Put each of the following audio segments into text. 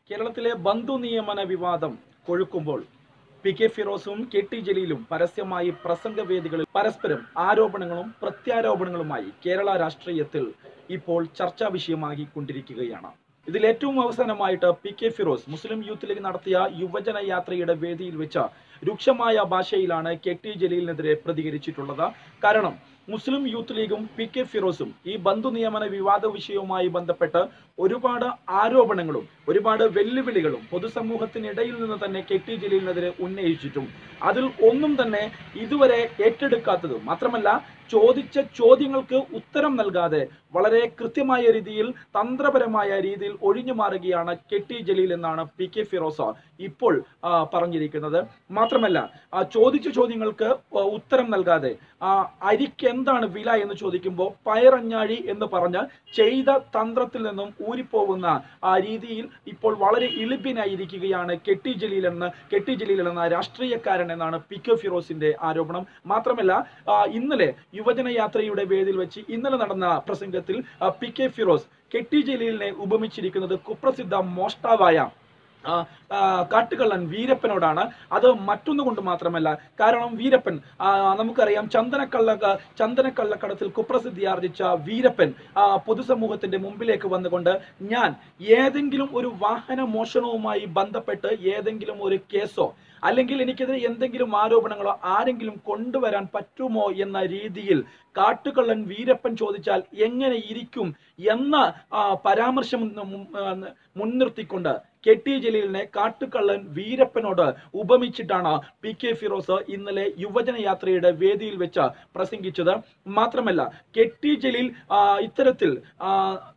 കേരളത്തിലെ ബന്ധു നിയമന വിവാദം കൊഴുക്കുമ്പോൾ പി കെ ഫിറോസും കെ ടി ജലീലും പരസ്യമായി പ്രസംഗവേദികളിൽ പരസ്പരം ആരോപണങ്ങളും പ്രത്യാരോപണങ്ങളുമായി കേരള രാഷ്ട്രീയത്തിൽ ഇപ്പോൾ ചർച്ചാ വിഷയമാകിക്കൊണ്ടിരിക്കുകയാണ് ഇതിൽ ഏറ്റവും അവസാനമായിട്ട് P K Firos Muslim Youth League നടത്തിയ യുവജന യാത്രയുടെ വേദിയിൽ വെച്ച് രൂക്ഷമായ ഭാഷയിലാണ് കെ ടി ജലീലിനെതിരെ പ്രതികരിച്ചിട്ടുള്ളത് കാരണം മുസ്ലിം യൂത്ത് ലീഗും പി കെ ഫിറോസും ഈ ബന്ധു നിയമന വിവാദ വിഷയവുമായി ബന്ധപ്പെട്ട് ഒരുപാട് ആരോപണങ്ങളും ഒരുപാട് വെല്ലുവിളികളും പൊതുസമൂഹത്തിനിടയിൽ നിന്ന് തന്നെ കെ ടി ജലീലിനെതിരെ ഉന്നയിച്ചിട്ടും അതിൽ ഒന്നും തന്നെ ഇതുവരെ ഏറ്റെടുക്കാത്തതും മാത്രമല്ല ചോദിച്ച ചോദ്യങ്ങൾക്ക് ഉത്തരം നൽകാതെ വളരെ കൃത്യമായ രീതിയിൽ തന്ത്രപരമായ രീതിയിൽ ഒഴിഞ്ഞു മാറുകയാണ് കെ ടി ജലീൽ എന്നാണ് പി കെ ഫിറോസ ഇപ്പോൾ ആ, പറഞ്ഞിരിക്കുന്നത് മാത്രമല്ല ആ, ചോദിച്ച ചോദ്യങ്ങൾക്ക് ആ, ഉത്തരം നൽകാതെ ആ, അരിക്ക് എന്താണ് വില എന്ന് ചോദിക്കുമ്പോൾ പയറഞ്ഞാഴി എന്ന് പറഞ്ഞ് ചെയ്ത തന്ത്രത്തിൽ നിന്നും ഊരിപ്പോകുന്ന ആ രീതിയിൽ ഇപ്പോൾ വളരെ ഇളിബിനായിരിക്കുകയാണ് കെ ടി ജലീൽ എന്ന് കെ ടി ജലീൽ എന്ന രാഷ്ട്രീയക്കാരൻ എന്നാണ് പി കെ ഫിറോസിന്റെ ആരോപണം മാത്രമല്ല ആ, ഇന്നലെ യുവജന യാത്രയുടെ വേദിയിൽ വെച്ച് ഇന്നലെ നടന്ന പ്രസംഗത്തിൽ ആ, P K Firos K T ജലീലിനെ ഉപമിച്ചിരിക്കുന്നത് കുപ്രസിദ്ധ മോഷ്ടാവായ ആ, ആ, കാട്ടുകള്ളൻ വീരപ്പനോടാണ് അത് മറ്റൊന്നു കൊണ്ട് മാത്രമല്ല കാരണം വീരപ്പൻ ആ, നമുക്കറിയാം ചന്ദനക്കള്ള ചന്ദനക്കള്ളക്കടത്തിൽ കുപ്രസിദ്ധി ആർജിച്ച വീരപ്പൻ ആ, പൊതുസമൂഹത്തിന്റെ മുമ്പിലേക്ക് വന്നുകൊണ്ട് ഞാൻ ഏതെങ്കിലും ഒരു വാഹന മോഷണവുമായി ബന്ധപ്പെട്ട് ഏതെങ്കിലും ഒരു കേസോ അല്ലെങ്കിൽ എനിക്കെതിരെ എന്തെങ്കിലും ആരോപണങ്ങളോ ആരെങ്കിലും കൊണ്ടുവരാൻ പറ്റുമോ എന്ന രീതിയിൽ കാട്ടുകള്ളൻ വീരപ്പൻ ചോദിച്ചാൽ എങ്ങനെ ഇരിക്കും എന്ന ആ, പരാമർശം മുൻ- ആ, മുൻനിർത്തിക്കൊണ്ട് കെ ടി ജലീലിനെ കാട്ടുകള്ളൻ വീരപ്പനോട് ഉപമിച്ചിട്ടാണ് പി കെ ഫിറോസ് ഇന്നലെ യുവജന യാത്രയുടെ വേദിയിൽ വെച്ച് പ്രസംഗിച്ചത് മാത്രമല്ല കെ ടി ജലീൽ ആ, ഇത്തരത്തിൽ ആ,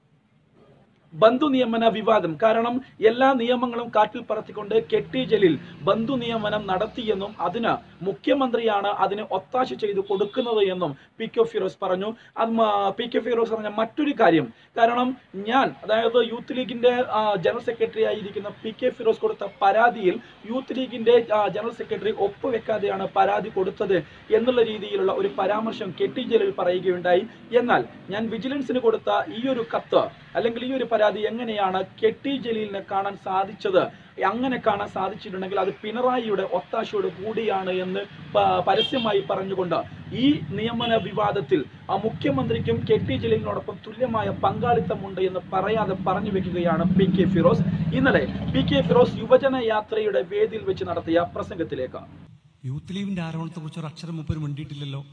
ബന്ധു നിയമന വിവാദം കാരണം എല്ലാ നിയമങ്ങളും കാറ്റിൽ പറത്തിക്കൊണ്ട് കെ ടി ജലീൽ ബന്ധു നിയമനം നടത്തിയെന്നും അതിന് മുഖ്യമന്ത്രിയാണ് അതിന് ഒത്താശ ചെയ്തു കൊടുക്കുന്നത് എന്നും പി കെ ഫിറോസ് പറഞ്ഞു അത് മ- പി കെ ഫിറോസ് പറഞ്ഞ മറ്റൊരു കാര്യം കാരണം ഞാൻ അതായത് യൂത്ത് ലീഗിന്റെ ആ, ജനറൽ സെക്രട്ടറി ആയിരിക്കുന്ന പി കെ ഫിറോസ് കൊടുത്ത പരാതിയിൽ യൂത്ത് ലീഗിന്റെ ആ, ജനറൽ സെക്രട്ടറി ഒപ്പുവെക്കാതെയാണ് പരാതി കൊടുത്തത് എന്നുള്ള രീതിയിലുള്ള ഒരു പരാമർശം കെ ടി ജലീൽ പറയുകയുണ്ടായി എന്നാൽ ഞാൻ വിജിലൻസിന് കൊടുത്ത ഈ ഒരു കത്ത് അല്ലെങ്കിൽ ഈ ഒരു പരാതി എങ്ങനെയാണ് കെ ടി ജലീലിനെ കാണാൻ സാധിച്ചത് അങ്ങനെ കാണാൻ സാധിച്ചിട്ടുണ്ടെങ്കിൽ അത് പിണറായിയുടെ ഒത്താശയോട് കൂടിയാണ് എന്ന് പ- പരസ്യമായി പറഞ്ഞുകൊണ്ട് ഈ നിയമന വിവാദത്തിൽ ആ മുഖ്യമന്ത്രിക്കും കെ ടി ജലീലിനോടൊപ്പം തുല്യമായ പങ്കാളിത്തമുണ്ട് എന്ന് പറയാതെ പറഞ്ഞു വെക്കുകയാണ് പി കെ ഫിറോസ് ഇന്നലെ പി കെ ഫിറോസ് യുവജന യാത്രയുടെ വേദിയിൽ വെച്ച് നടത്തിയ പ്രസംഗത്തിലേക്ക് യൂത്ത് ലീവിന്റെ ആരോപണത്തെ കുറിച്ച് ഒരു അക്ഷരം മുപ്പര് മിണ്ടിയിട്ടില്ലല്ലോ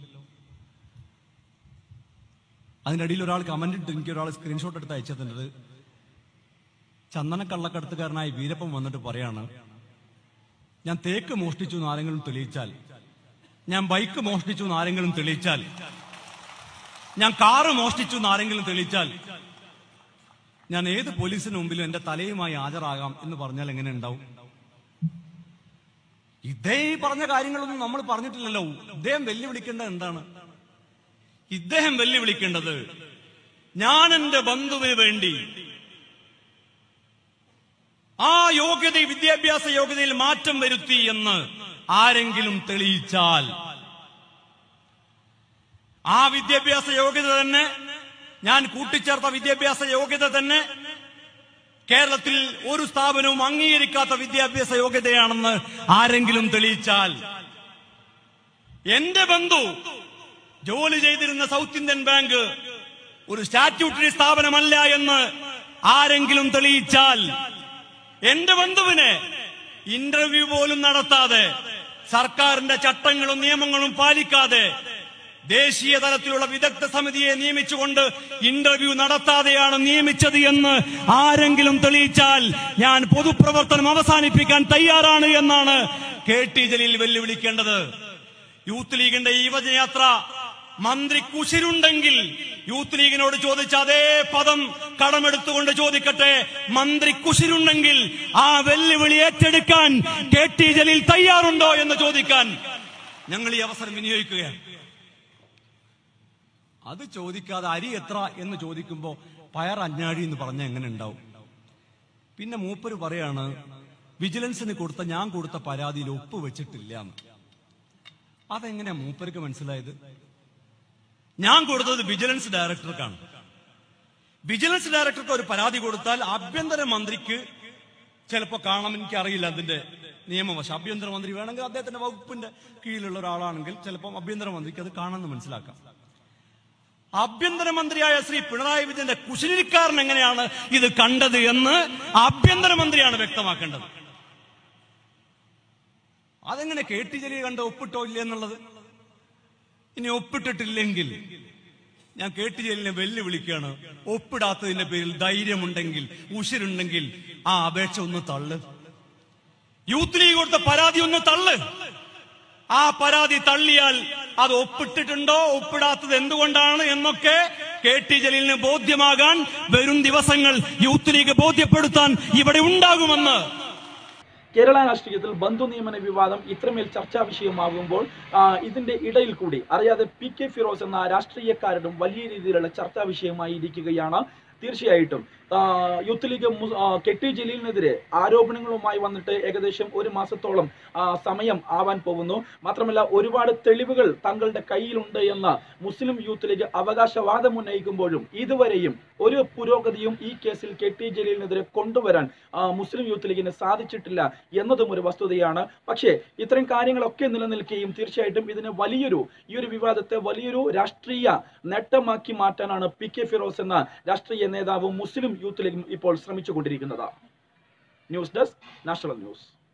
അതിന്റെ അടിയിൽ ഒരാൾ കമന്റ് ഇട്ട് എനിക്ക് ഒരാൾ സ്ക്രീൻഷോട്ട് എടുത്ത് അയച്ചത് ചന്ദന കള്ളക്കടത്തുകാരനായ വീരപ്പൻ വന്നിട്ട് പറയാണ് ഞാൻ തേക്ക് മോഷ്ടിച്ചു എന്ന് ആരെങ്കിലും തെളിയിച്ചാൽ ഞാൻ ബൈക്ക് മോഷ്ടിച്ചു എന്ന് ആരെങ്കിലും തെളിയിച്ചാൽ ഞാൻ കാറ് മോഷ്ടിച്ചു എന്ന് ആരെങ്കിലും തെളിയിച്ചാൽ ഞാൻ ഏത് പോലീസിന് മുമ്പിലും എന്റെ തലയുമായി ഹാജരാകാം എന്ന് പറഞ്ഞാൽ എങ്ങനെ ഉണ്ടാവും ഇതേ ഈ പറഞ്ഞ കാര്യങ്ങളൊന്നും നമ്മൾ പറഞ്ഞിട്ടില്ലല്ലോ ഇദ്ദേഹം വെല്ലുവിളിക്കേണ്ടത് എന്താണ് ഇദ്ദേഹം വെല്ലുവിളിക്കേണ്ടത് ഞാൻ എന്റെ ബന്ധുവിന് വേണ്ടി ആ യോഗ്യത വിദ്യാഭ്യാസ യോഗ്യതയിൽ മാറ്റം വരുത്തി എന്ന് ആരെങ്കിലും തെളിയിച്ചാൽ ആ വിദ്യാഭ്യാസ യോഗ്യത തന്നെ ഞാൻ കൂട്ടിച്ചേർത്ത വിദ്യാഭ്യാസ യോഗ്യത തന്നെ കേരളത്തിൽ ഒരു സ്ഥാപനവും അംഗീകരിക്കാത്ത വിദ്യാഭ്യാസ യോഗ്യതയാണെന്ന് ആരെങ്കിലും തെളിയിച്ചാൽ എന്റെ ബന്ധു ജോലി ചെയ്തിരുന്ന സൗത്ത് ഇന്ത്യൻ ബാങ്ക് ഒരു സ്റ്റാറ്റ്യൂട്ടറി സ്ഥാപനമല്ല എന്ന് ആരെങ്കിലും തെളിയിച്ചാൽ എന്റെ ബന്ധുവിനെ ഇന്റർവ്യൂ പോലും നടത്താതെ സർക്കാരിന്റെ ചട്ടങ്ങളും നിയമങ്ങളും പാലിക്കാതെ ദേശീയ തലത്തിലുള്ള വിദഗ്ധ സമിതിയെ നിയമിച്ചുകൊണ്ട് ഇന്റർവ്യൂ നടത്താതെയാണ് നിയമിച്ചത് എന്ന് ആരെങ്കിലും തെളിയിച്ചാൽ ഞാൻ പൊതുപ്രവർത്തനം അവസാനിപ്പിക്കാൻ തയ്യാറാണ് എന്നാണ് കെ ടി ജലീൽ വെല്ലുവിളിക്കേണ്ടത് യൂത്ത് ലീഗിന്റെ ഈ യുവജനയാത്ര മന്ത്രി കുശിരുണ്ടെങ്കിൽ യൂത്ത് ലീഗിനോട് ചോദിച്ച അതേ പദം കടമെടുത്തുകൊണ്ട് ചോദിക്കട്ടെ മന്ത്രി കുശിരുണ്ടെങ്കിൽ ആ വെല്ലുവിളി ഏറ്റെടുക്കാൻ കെ ടി ജലീൽ തയ്യാറുണ്ടോ എന്ന് ചോദിക്കാൻ ഞങ്ങൾ ഈ അവസരം വിനിയോഗിക്കുകയാണ് അത് ചോദിക്കാതെ അരി എത്ര എന്ന് ചോദിക്കുമ്പോ പയർ അഞ്ഞാഴി എന്ന് പറഞ്ഞ എങ്ങനെ ഉണ്ടാവും പിന്നെ മൂപ്പര് പറയാണ് വിജിലൻസിന് കൊടുത്ത ഞാൻ കൊടുത്ത പരാതിയിൽ ഒപ്പ് വെച്ചിട്ടില്ല എന്ന് അതെങ്ങനെയാ മൂപ്പർക്ക് മനസ്സിലായത് ഞാൻ കൊടുത്തത് വിജിലൻസ് ഡയറക്ടർക്കാണ് വിജിലൻസ് ഡയറക്ടർക്ക് ഒരു പരാതി കൊടുത്താൽ ആഭ്യന്തര മന്ത്രിക്ക് ചിലപ്പോൾ കാണാം എനിക്കറിയില്ല അതിന്റെ നിയമവശം ആഭ്യന്തരമന്ത്രി വേണമെങ്കിൽ അദ്ദേഹത്തിന്റെ വകുപ്പിന്റെ കീഴിലുള്ള ഒരാളാണെങ്കിൽ ചിലപ്പം ആഭ്യന്തരമന്ത്രിക്ക് അത് കാണാമെന്ന് മനസ്സിലാക്കാം ആഭ്യന്തരമന്ത്രിയായ ശ്രീ പിണറായി വിജയന്റെ കുശലിക്കാരൻ എങ്ങനെയാണ് ഇത് കണ്ടത് എന്ന് ആഭ്യന്തരമന്ത്രിയാണ് വ്യക്തമാക്കേണ്ടത് അതെങ്ങനെ കെ ടി ജലീൽ കണ്ട് ഒപ്പിട്ടോ ഇല്ല എന്നുള്ളത് ഇനി ഒപ്പിട്ടിട്ടില്ലെങ്കിൽ ഞാൻ കെ ടി ജലീലിനെ വെല്ലുവിളിക്കുകയാണ് ഒപ്പിടാത്തതിന്റെ പേരിൽ ധൈര്യമുണ്ടെങ്കിൽ ഉശിരുണ്ടെങ്കിൽ ആ അപേക്ഷ ഒന്ന് തള്ളു യൂത്ത് ലീഗ് കൊടുത്ത പരാതി ഒന്ന് തള്ളു ആ പരാതി തള്ളിയാൽ അത് ഒപ്പിട്ടിട്ടുണ്ടോ ഒപ്പിടാത്തത് എന്തുകൊണ്ടാണ് എന്നൊക്കെ കെ ടി ജലീലിന് ബോധ്യമാകാൻ വരും ദിവസങ്ങൾ യൂത്ത് ലീഗ് ബോധ്യപ്പെടുത്താൻ ഇവിടെ ഉണ്ടാകുമെന്ന് കേരള രാഷ്ട്രീയത്തിൽ ബന്ധു നിയമന വിവാദം ഇത്രമേൽ ചർച്ചാ വിഷയമാകുമ്പോൾ ആ, ഇതിന്റെ ഇടയിൽ കൂടി അറിയാതെ പി കെ ഫിറോസ് എന്ന രാഷ്ട്രീയക്കാരനും വലിയ രീതിയിലുള്ള ചർച്ചാ വിഷയമായി ഇരിക്കുകയാണ് തീർച്ചയായിട്ടും ആ, യൂത്ത് ലീഗ് മു- ആ, കെ ടി ജലീലിനെതിരെ ആരോപണങ്ങളുമായി വന്നിട്ട് ഏകദേശം ഒരു മാസത്തോളം ആ, സമയം ആവാൻ പോകുന്നു മാത്രമല്ല ഒരുപാട് തെളിവുകൾ തങ്ങളുടെ കയ്യിലുണ്ട് എന്ന് മുസ്ലിം യൂത്ത് ലീഗ് അവകാശവാദം ഉന്നയിക്കുമ്പോഴും ഇതുവരെയും ഒരു പുരോഗതിയും ഈ കേസിൽ കെ ടി ജലീലിനെതിരെ കൊണ്ടുവരാൻ ആ, മുസ്ലിം യൂത്ത് ലീഗിന് സാധിച്ചിട്ടില്ല എന്നതും ഒരു വസ്തുതയാണ് പക്ഷേ ഇത്തരം കാര്യങ്ങളൊക്കെ നിലനിൽക്കുകയും തീർച്ചയായിട്ടും ഇതിന് വലിയൊരു ഈ ഒരു വിവാദത്തെ വലിയൊരു രാഷ്ട്രീയ നേട്ടമാക്കി മാറ്റാനാണ് പി കെ ഫിറോസ് എന്ന രാഷ്ട്രീയ നേതാവും മുസ്ലിം യൂത്ത് ലീഗും ഇപ്പോൾ ശ്രമിച്ചുകൊണ്ടിരിക്കുന്നത് ന്യൂസ് ഡെസ്ക് നാഷണൽ ന്യൂസ്